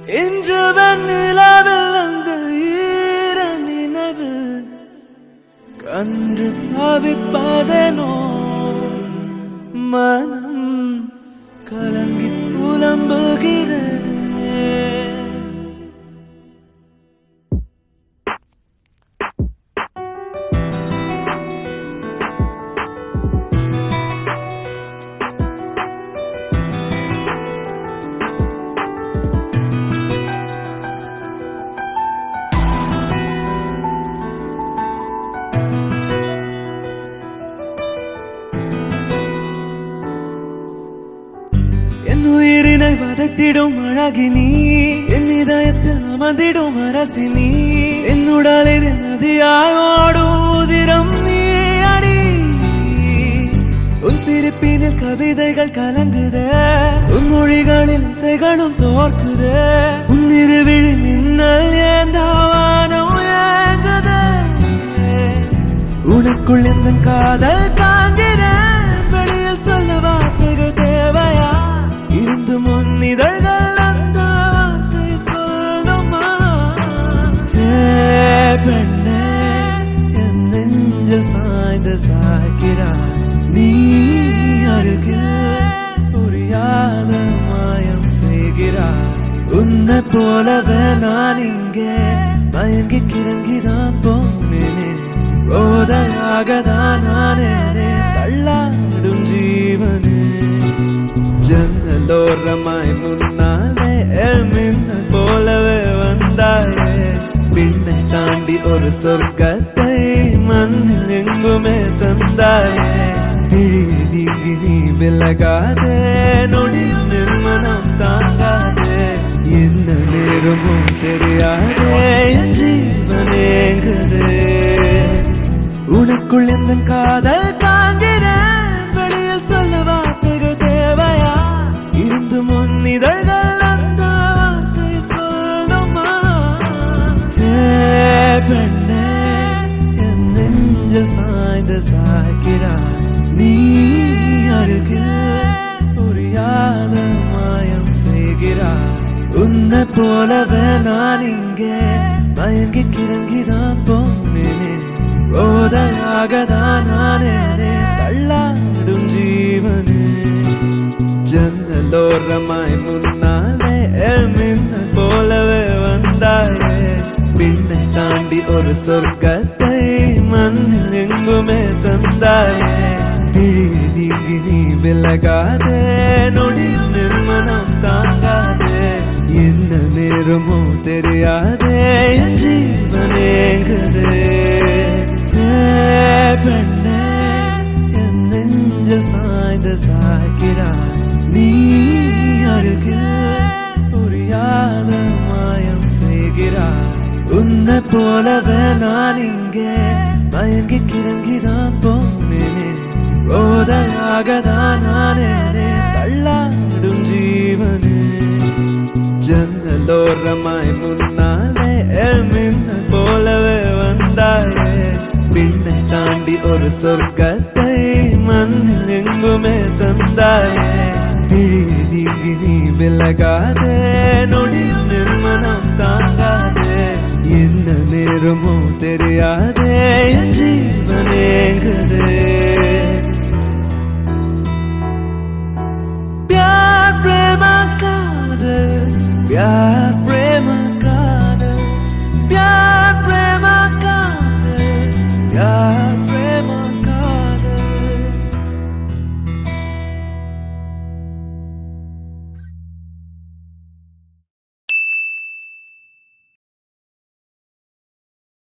இன்று வெண்ணிலாவில் அந்த ஈர நினைவு கன்று தவிப்பதனோ மனம் கலங்கி புலம்புகிறேன் என் உயிரினை வதைத்திடும் அழகினி என் இதயத்தில் அமர்ந்திடும் அரசினி என் உடலில் நதியாய் ஓடும் உதிரம் நீ அடி உன் சிரிப்பினில் கவிதைகள் கலங்குதே உன் மொழிகளில் இசைகளும் தோற்குதே உன் இருவிழி மின்னல் ஏந்தாவானம் ஏங்குதே உனக்குள் இந்த காதல் காண்கிறேன் வெளியில் சொல்ல வார்த்தைகள் தேவையா இருந்து முன் இதழ்கள் அந்த வார்த்தை சொல்லுமா ஏ பெண்ணே என் நெஞ்சில் சாய்ந்து சாய்க்கிறாய் நீ அருகில் புரியாத மாயம் செய்கிறாய் உன்னை போலவே நான் இங்கே மயங்கி கிறங்கிதான் போனேனே போதையாக தான் நானே தள்ளாடும் ஜீவனே ஜன்னலோரமாய் முன்னாலே மின்னல் போலவே வந்தாயே பின்னை தாண்டி ஒரு சொர்க்கத்தை மண்ணில் எங்குமே தந்தாயே பிழி நீங்கி நீ விலகாதே நொடியும் என் மனம் தாங்காதே என்ன நேரமோ தெரியாதே என் ஜீவனேங்குதே உனக்குள் எந்த காதல் காண்கிறேன் வெளியில் சொல்ல வார்த்தைகள் தேவையா இருந்து முன் இதழ்கள் அந்த வார்த்தை சொல்லுமா ஏ பெண்ணே என் நெஞ்சில் சாய்ந்து சாய்க்கிறாய் நீ அருகில் புரியாத மாயம் செய்கிறாய் உன்னை போலவே நான் இங்கே மயங்கி கிறங்கிதான் போனேனே போதையாக தான் நானே தள்ளாடும் ஜீவனே ஜன்னலோரமாய் முன்னாலே மின்னல் போலவே வந்தாயே பின்னை தாண்டி ஒரு சொர்க்கத்தை மண்ணில் எங்குமே தந்தாயே பிழி நீங்கி நீ விலகாதே நொடியும் என் மனம் தாங்காதே என்ன நேரமோ தெரியாதே என் ஜீவனேங்குதே ஏ பெண்ணே என் நெஞ்சில் சாய்ந்து சாய்க்கிறாய் நீ அருகில் புரியாத மாயம் செய்கிறாய் உன்னை போலவே நான் இங்கே மயங்கி கிறங்கிதான் போனேனே போதையாக தான் நானே தள்ளாடும் ஜீவனே ஜன்னலோரமாய் முன்னாலே மின்னல் போலவே வந்தாயே பின்னை தாண்டி ஒரு சொர்க்கத்தை மண்ணில் எங்குமே தந்தாயே பிழி நீங்கி நீ விலகாதே நொடியும் என் மனம் தாங்காதே என்ன நேரமோ தெரியாதே என் ஜீவனேங்குதே प्यार प्रेम कादर प्यार